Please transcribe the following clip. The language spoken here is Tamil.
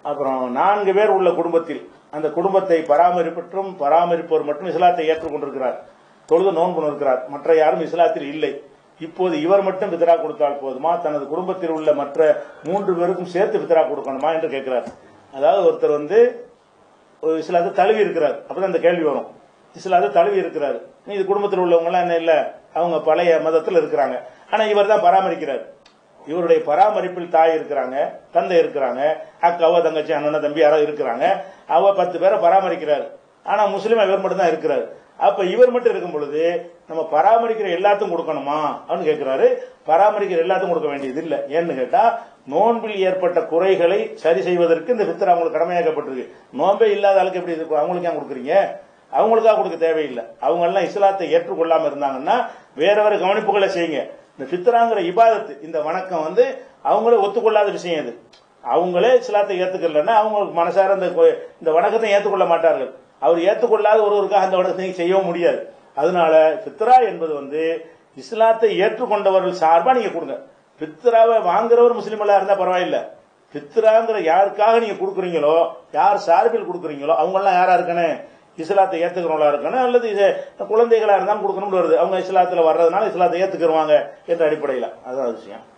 அப்புறம் நான்கு பேர் உள்ள குடும்பத்தில் அந்த குடும்பத்தை பராமரிப்பற்றும் பராமரிப்பவர் மட்டும் இஸ்லாத்தை ஏற்றுக்கொண்டிருக்கிறார் தொழுது நோன்பு இருக்கிறார் மற்ற யாரும் இஸ்லாத்தில் இல்லை இப்போது இவர் மட்டும் பித்ரா கொடுத்தால் போதுமா தனது குடும்பத்தில் உள்ள மற்ற மூன்று பேருக்கும் சேர்த்து பித்ரா கொடுக்கணுமா என்று கேட்கிறார் அதாவது ஒருத்தர் வந்து ஒரு இஸ்லாத்தை தழுவி இருக்கிறார் அப்பதான் இந்த கேள்வி வரும் இஸ்லாத்தை தழுவி இருக்கிறார் இது குடும்பத்தில் உள்ளவங்க எல்லாம் என்ன இல்ல அவங்க பழைய மதத்தில் இருக்கிறாங்க ஆனா இவர் தான் பராமரிக்கிறார் இவருடைய பராமரிப்பில் தாய் இருக்கிறாங்க தந்தை இருக்கிறாங்க அக்காவோ தங்கச்சி அண்ணன் தம்பி யாரோ இருக்கிறாங்க அவ பத்து பேரை பராமரிக்கிறார் ஆனா முஸ்லீம் இவர் மட்டும் தான் இருக்கிறார் அப்ப இவர் மட்டும் இருக்கும் பொழுது நம்ம பராமரிக்கிற எல்லாத்துக்கும் கொடுக்கணுமா அப்படின்னு கேட்கிறாரு பராமரிக்கிற எல்லாத்துக்கும் கொடுக்க வேண்டியது இல்ல ஏன்னு கேட்டா நோன்பில் ஏற்பட்ட குறைகளை சரி செய்வதற்கு இந்த பித்தர் அவங்களுக்கு கடமையாக்கப்பட்டிருக்கு நோன்பே இல்லாத ஆளுக்கு எப்படி இருக்கு அவங்களுக்கு ஏன் கொடுக்குறீங்க அவங்களுக்காக கொடுக்க தேவையில்லை அவங்க எல்லாம் இஸ்லாத்தை ஏற்றுக்கொள்ளாம இருந்தாங்கன்னா வேற வேற கவனிப்புகளை செய்யுங்க இந்த பித்ராங்கிற இபாதத்து இந்த வணக்கம் வந்து அவங்களே ஒத்துக்கொள்ளாத விஷயம் இது அவங்களே இஸ்லாத்தை ஏத்துக்கலன்னா அவங்களுக்கு மனசார இந்த கொ- இந்த வணக்கத்தை ஏற்றுக்கொள்ள மாட்டார்கள் அவர் ஏற்றுக்கொள்ளாத ஒருவருக்காக அந்த வணக்கத்தை நீங்க செய்யவும் முடியாது அதனால பித்ரா என்பது வந்து இஸ்லாத்தை ஏற்றுக்கொண்டவர்கள் சார்பா நீங்க கொடுங்க பித்ராவை வாங்குறவர் முஸ்லீம் இருந்தா பரவாயில்ல பித்ராங்கிற யாருக்காக நீங்க கொடுக்குறீங்களோ யார் சார்பில் கொடுக்குறீங்களோ அவங்க எல்லாம் யாரா இருக்கணும் இஸ்லாத்தை ஏத்துக்கிறவங்களா இருக்கணும் அல்லது இது குழந்தைகளா இருந்தாலும் கொடுக்கணும்னு வருது அவங்க இஸ்லாத்துல வர்றதுனால இஸ்லாத்தை ஏத்துக்கிறவாங்க என்ற அடிப்படையில் அதுதான் விஷயம்